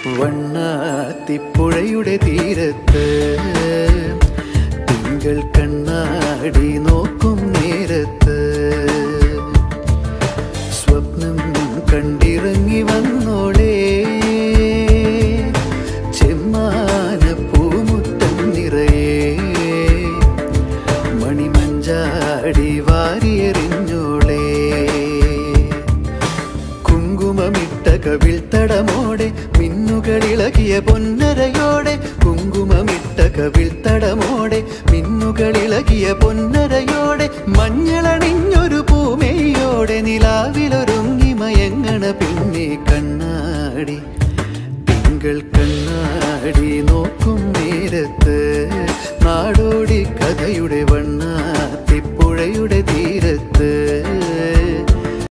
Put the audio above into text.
വണ്ണാത്തിപ്പുഴയുടെ തീരത്ത് തിങ്കൾ കണ്ണാടി നോക്കും നേരത്ത് സ്വപ്നം കണ്ടിറങ്ങി വന്നോളേ ചെമ്മാന പൂമുറ്റം നിറയെ മണിമഞ്ചാടി വാരിയെറിഞ്ഞോളേ കുങ്കുമമിട്ട കവിൾത്തടമോടെ മിന്നുകളിളകിയ പൊന്നരയോടെ കുങ്കുമമിട്ട കവിൾത്തടമോടെ മിന്നുകളിളകിയ പൊന്നരയോടെ മഞ്ഞളണിഞ്ഞൊരു പൂമേയോടെ നിലാവിലൊരുങ്ങി മയങ്ങണ പിന്നെ കണ്ണാടി